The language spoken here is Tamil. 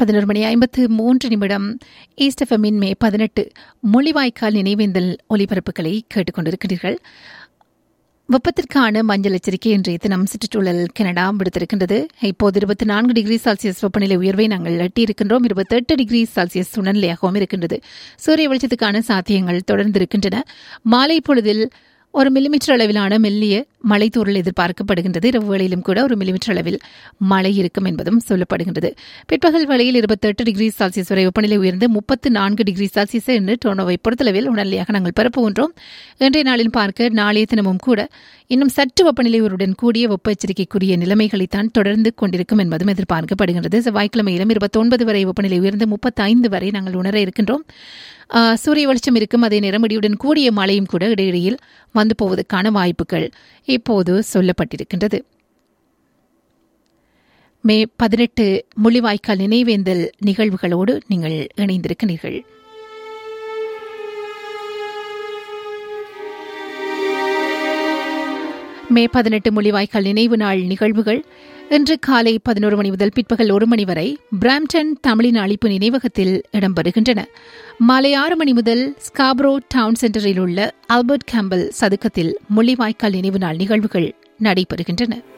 பதினோரு மணி ஐம்பத்து மூன்று நிமிடம் ஈஸ்ட் எஃப்எம்மின் மே பதினெட்டு மொழிவாய்க்கால் நினைவேந்தல் ஒலிபரப்புகளை கேட்டுக்கொண்டிருக்கிறீர்கள் வெப்பத்திற்கான மஞ்சள் எச்சரிக்கை இன்றைய தினம் சுற்றுச்சூழல் கனடா விடுத்திருக்கின்றது இப்போது இருபத்தி நான்கு டிகிரி செல்சியஸ் வெப்பநிலை உயர்வை நாங்கள் எட்டியிருக்கின்றோம் இருபத்தெட்டு டிகிரி செல்சியஸ் சுழநிலையாகவும் இருக்கின்றது சூரிய வெளிச்சத்துக்கான சாத்தியங்கள் தொடர்ந்து இருக்கின்றன மாலை பொழுதில் ஒரு மில்லிமீட்டர் அளவிலான மெல்லிய மழைத்தூரல் எதிர்பார்க்கப்படுகின்றது இரவு வேளையிலும் கூட ஒரு மில்லிமீட்டர் அளவில் மழை இருக்கும் என்பதும் சொல்லப்படுகின்றது பிற்பகல் வேளையில் இருபத்தெட்டு டிகிரி செல்சியஸ் வரை வெப்பநிலை உயர்ந்து முப்பத்து நான்கு டிகிரி செல்சியஸ் என்று டோனோவை பொறுத்தளவில் உடனடியாக நாங்கள் பரப்புகின்றோம் இன்றைய நாளில் பார்க்க நாளைய தினமும் கூட இன்னும் சற்று வெப்பநிலை உயர்வுடன் கூடிய வெப்ப எச்சரிக்கைக்குரிய நிலைமைகளைத்தான் தொடர்ந்து கொண்டிருக்கும் என்பதும் எதிர்பார்க்கப்படுகின்றது செவ்வாய்க்கிழமையிலும் இருபத்தொன்பது வரை வெப்பநிலை உயர்ந்து முப்பத்தைந்து வரை நாங்கள் உணர இருக்கின்றோம் சூரிய வெளிச்சம் இருக்கும் அதே நிறமடியுடன் கூடிய மழையும் கூட இடையிடையில் வந்து போவதற்கான வாய்ப்புகள் இப்போது சொல்லப்பட்டிருக்கின்றது மே பதினெட்டு முள்ளிவாய்க்கால் நினைவேந்தல் நிகழ்வுகளோடு நீங்கள் இணைந்திருக்கிறீர்கள் மே பதினெட்டு முள்ளிவாய்க்கால் நினைவு நாள் நிகழ்வுகள் இன்று காலை பதினோரு மணி முதல் பிற்பகல் ஒரு மணி வரை பிராம்டன் தமிழின் அழிப்பு நினைவகத்தில் இடம்பெறுகின்றன மாலை ஆறு மணி முதல் ஸ்காப்ரோ டவுன் சென்டரில் உள்ள ஆல்பர்ட் கேம்பல் சதுக்கத்தில் முள்ளிவாய்க்கால் நினைவு நாள் நிகழ்வுகள் நடைபெறுகின்றன